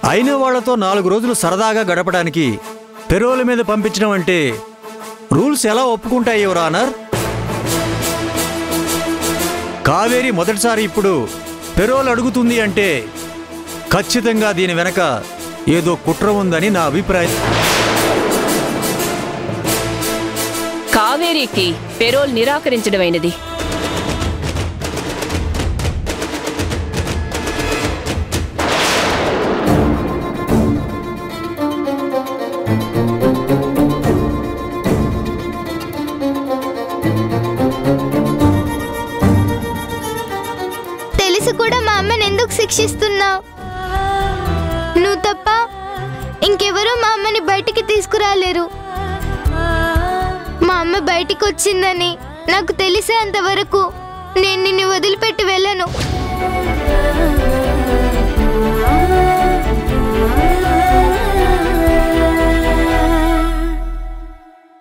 అయిన వాళ్లతో నాలుగు రోజులు సరదాగా గడపడానికి పెరోల మీద పంపించడం అంటే రూల్స్ ఎలా ఒప్పుకుంటాయి యువర్ ఆనర్ కావేరి మొదటిసారి ఇప్పుడు పెరోల్ అడుగుతుంది అంటే ఖచ్చితంగా దీని వెనక ఏదో కుట్ర ఉందని నా అభిప్రాయం కావేరీకి పెరోల్ నిరాకరించడమైనది తెలిసి కూడా మా అమ్మని ఎందుకు శిక్షిస్తున్నావు నువ్వు తప్ప ఇంకెవరూ మా అమ్మని బయటికి తీసుకురాలేరు మా అమ్మ బయటికి వచ్చిందని నాకు తెలిసేంత వరకు నేను నిన్ను వదిలిపెట్టి